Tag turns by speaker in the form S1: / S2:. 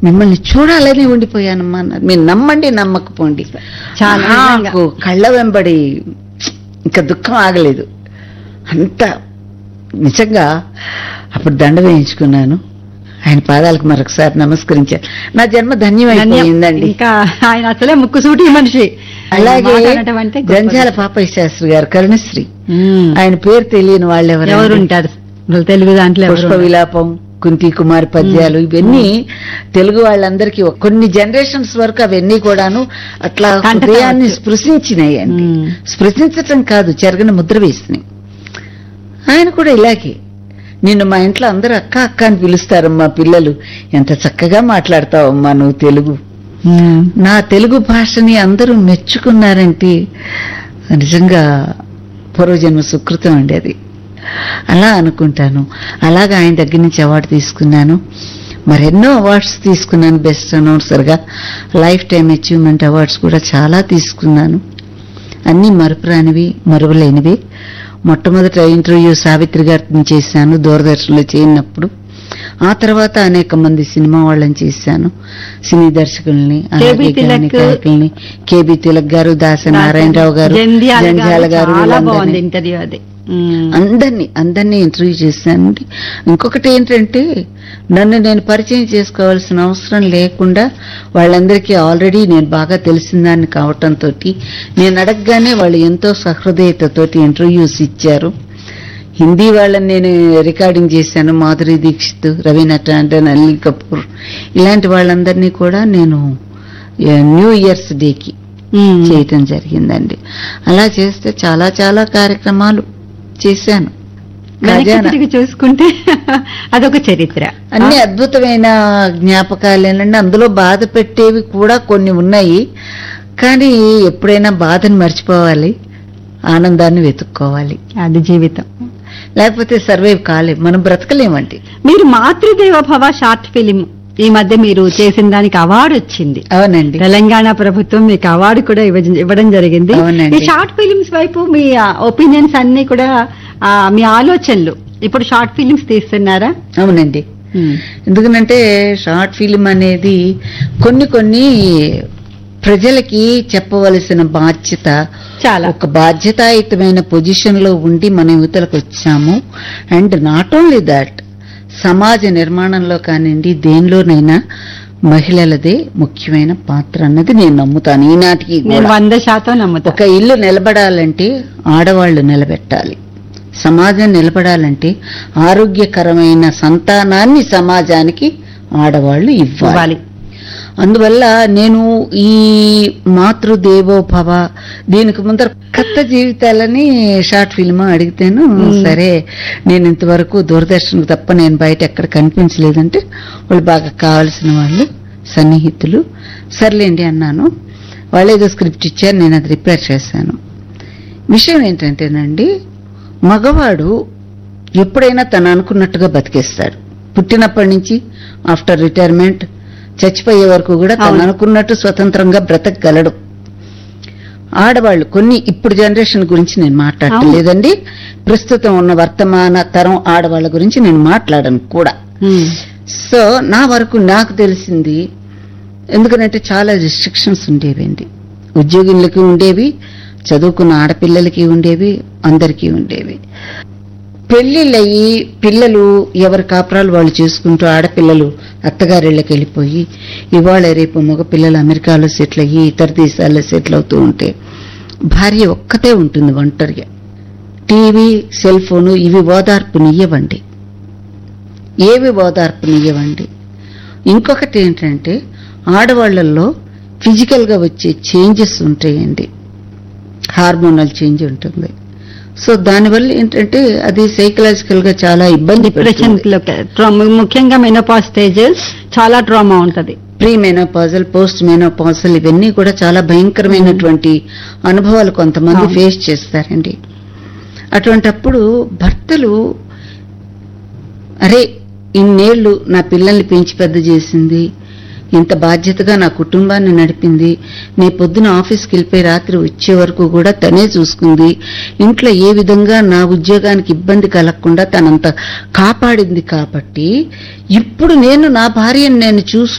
S1: మిమ్మల్ని చూడాలని ఉండిపోయానమ్మా అన్నారు మీరు నమ్మండి నమ్మకపోండి
S2: చాలా నిజంగా.
S1: నాకు కళ్ళ వెంబడి ఇంకా దుఃఖం ఆగలేదు అంత నిజంగా అప్పుడు దండ వేయించుకున్నాను ఆయన పాదాలకు మరొకసారి నమస్కరించాను నా జన్మ ధన్యమైపోయిందండి
S2: ఇంకా ఆయన అసలే ముక్కుసూటి మనిషి
S1: అలాగే
S2: మాట అనటం అంటే గొప్ప
S1: జంజాల
S2: విషయం.
S1: పాపయ్య శాస్త్రి గారు కరుణశ్రీ
S2: ఉమ్.
S1: ఆయన పేరు తెలియని వాళ్ళు
S2: ఎవరు
S1: ఎవరు
S2: ఉంటారు అసలు తెలుగు దాంట్లో ఎవరు
S1: పుష్ప
S2: ఉండరు.
S1: విలాపం కుంతి కుమార్ పద్యాలు ఇవన్నీ తెలుగు వాళ్ళందరికీ ఒక- కొన్ని జనరేషన్స్ వరకు అవన్నీ కూడాను అట్లా
S2: కంటత
S1: హృదయాన్ని
S2: వచ్చు.
S1: స్పృశించినాయి అండి
S2: మ్మ్.
S1: స్పృశించటం కాదు చెరగని ముద్ర వేసినాయి ఆయన కూడా ఇలాగే నిన్ను మా ఇంట్లో అందరూ అక్క అక్క అని పిలుస్తారమ్మా పిల్లలు ఎంత చక్కగా మాట్లాడతావమ్మా నువ్వు తెలుగు
S2: ఉమ్.
S1: నా తెలుగు భాషని అందరూ మెచ్చుకున్నారంటే నిజంగా పూర్వజన్మ సుకృతం అండి అది అలా అనుకుంటాను అలాగా ఆయన దగ్గర నుంచి అవార్డు తీసుకున్నాను మరెన్నో అవార్డ్స్ తీసుకున్నాను బెస్ట్ అనౌన్సర్గా లైఫ్ టైం అచీవ్మెంట్ అవార్డ్స్ కూడా చాలా తీసుకున్నాను అన్నీ మరుపురానివి మరువలేనివి మొట్టమొదట ఇంటర్వ్యూ సావిత్రి గారిని చేశాను దూరదర్శన్లో చేయనప్పుడు ఆ తర్వాత అనేక మంది సినిమా వాళ్ళని చేశాను సినీ దర్శకుల్ని అలాగే
S2: తిలక్.
S1: గాయని గాయకుల్ని కేబి తిలక్ గారు దాస నారాయణరావు గారు
S2: జంధ్యాల
S1: జంధ్యాల
S2: గారు
S1: గారు
S2: చాలా
S1: వీళ్ళందరినీ.
S2: బాగుంది ఇంటర్వ్యూ అది ఉమ్.
S1: అందరినీ అందరినీ ఇంటర్వ్యూ చేశానండి ఇంకొకటి ఏంటంటే నన్ను నేను పరిచయం చేసుకోవాల్సిన అవసరం లేకుండా వాళ్ళందరికీ ఆల్రెడీ నేను బాగా తెలిసిందాన్ని కావటంతో నేను అడగగానే వాళ్ళు ఎంతో సహృదయతతోటి ఇంటర్వ్యూస్ ఇచ్చారు హిందీ వాళ్ళని నేను రికార్డింగ్ చేశాను మాధురి దీక్షిత్ రవీనా టాండన్ అనిల్ కపూర్ ఇలాంటి వాళ్ళందరినీ కూడా నేను ఏ, న్యూ ఇయర్స్ డేకి
S2: ఉమ్.
S1: చేయటం జరిగిందండి అలా చేస్తే చాలా చాలా కార్యక్రమాలు చేశాను
S2: వెనక్కి
S1: ఖజానా.
S2: తిరిగి చూసుకుంటే అదొక చరిత్ర
S1: అన్ని అద్భుతమైన జ్ఞాపకాలేనండి అందులో బాధ పెట్టేవి కూడా కొన్ని ఉన్నాయి కానీ ఎప్పుడైనా బాధను మర్చిపోవాలి ఆనందాన్ని వెతుక్కోవాలి
S2: అది జీవితం
S1: లేకపోతే సర్వైవ్ కాలేం మనం బ్రతకలేమండి
S2: మీరు మాతృదేవ భవ షార్ట్ ఫిలిం ఈ మధ్య మీరు చేసిన దానికి అవార్డు వచ్చింది
S1: అవునండి
S2: తెలంగాణ ప్రభుత్వం మీకు అవార్డు కూడా ఇవ్వ- ఇవ్వడం జరిగింది
S1: అవునండి.
S2: ఈ షార్ట్ ఫిలిమ్స్ వైపు మీ ఒపీనియన్స్ అన్ని కూడా ఆ, మీ ఆలోచనలు ఇప్పుడు షార్ట్ ఫిలిమ్స్ తీస్తున్నారా
S1: అవునండి ఎందుకనంటే షార్ట్ ఫిలిం అనేది కొన్ని కొన్ని ప్రజలకి చెప్పవలసిన బాధ్యత
S2: చాలా
S1: ఒక బాధ్యతాయుతమైన పొజిషన్ లో ఉండి మన యువతలకు వచ్చాము అండ్ నాట్ ఓన్లీ దాట్ సమాజ నిర్మాణంలో కానివ్వండి దేనిలోనైనా మహిళలదే ముఖ్యమైన పాత్ర అన్నది నేను నమ్ముతాను ఈనాటికి
S2: నేను
S1: కూడా.
S2: వంద శాతం నమ్ముతా
S1: ఒక ఇల్లు నిలబడాలంటే ఆడవాళ్లు నిలబెట్టాలి సమాజం నిలబడాలంటే ఆరోగ్యకరమైన సంతానాన్ని సమాజానికి ఆడవాళ్లు ఇవ్వాలి
S2: ఇవ్వాలి
S1: అందువల్ల నేను ఈ మాతృదేవోభవ దీనికి ముందర కొత్త జీవితాలని షార్ట్ ఫిల్మ్ అడిగితేను సరే నేను ఇంతవరకు దూరదర్శన్ తప్ప నేను బయట ఎక్కడ కనిపించలేదంటే వాళ్ళు బాగా కావాల్సిన వాళ్ళు సన్నిహితులు సర్లేండి అన్నాను వాళ్ళు ఏదో స్క్రిప్ట్ ఇచ్చారు నేను అది రిపేర్ చేశాను విషయం ఏంటంటేనండి మగవాడు ఎప్పుడైనా తను అనుకున్నట్టుగా బతికేస్తాడు పుట్టినప్పటి నుంచి ఆఫ్టర్ రిటైర్మెంట్ చచ్చిపోయే వరకు కూడా తను
S2: అవును.
S1: అనుకున్నట్టు స్వతంత్రంగా బ్రతకగలడు ఆడవాళ్ళు కొన్ని ఇప్పుడు జనరేషన్ గురించి నేను మాట్లాడలేదండి ప్రస్తుతం ఉన్న వర్తమాన తరం ఆడవాళ్ళ గురించి నేను మాట్లాడను కూడా
S2: ఉమ్.
S1: సో నా వరకు నాకు తెలిసింది ఎందుకంటే చాలా రిస్ట్రిక్షన్స్ ఉండేవండి ఉద్యోగులకి ఉండేవి చదువుకున్న ఆడపిల్లలకి ఉండేవి అందరికీ ఉండేవి పెళ్లిళ్ళయి పిల్లలు ఎవరి కాపురాలు వాళ్ళు చేసుకుంటూ ఆడపిల్లలు అత్తగారిళ్ళకి వెళ్ళిపోయి ఇవాళ రేపు మగ పిల్లలు అమెరికాలో సెటిల్ అయ్యి ఇతర దేశాల్లో సెటిల్ అవుతూ ఉంటే భార్య ఒక్కతే ఉంటుంది ఒంటరిగా టీవీ సెల్ ఫోను ఇవి ఓదార్పునియ్యవండి ఏవి ఓదార్పునియ్యవండి ఇంకొకటి ఏంటంటే ఆడవాళ్లలో ఫిజికల్గా వచ్చే చేంజెస్ ఉంటాయండి హార్మోనల్ చేంజ్ ఉంటుంది సో దానివల్ల ఏంటంటే అది సైకలాజికల్ గా చాలా ఇబ్బంది
S2: డిప్రెషన్
S1: పెడుతుంది
S2: ముఖ్యంగా మెనోపాజ్ స్టేజ్ చాలా ట్రామా ఉంటది
S1: ప్రీ మెనోపాజల్ పోస్ట్ మెనోపాజల్ ఇవన్నీ కూడా చాలా భయంకరమైనటువంటి అనుభవాలు కొంతమంది
S2: అవును.
S1: ఫేస్ చేస్తారండి అటువంటప్పుడు భర్తలు అరే ఇన్నేళ్లు నా పిల్లల్ని పెంచి పెద్ద చేసింది ఇంత బాధ్యతగా నా కుటుంబాన్ని నడిపింది నీ పొద్దున ఆఫీస్కి వెళ్ళిపోయి రాత్రి వచ్చే వరకు కూడా తనే చూసుకుంది ఇంట్లో ఏ విధంగా నా ఉద్యోగానికి ఇబ్బంది కలగకుండా తనంత కాపాడింది కాబట్టి ఇప్పుడు నేను నా భార్యను నేను చూసు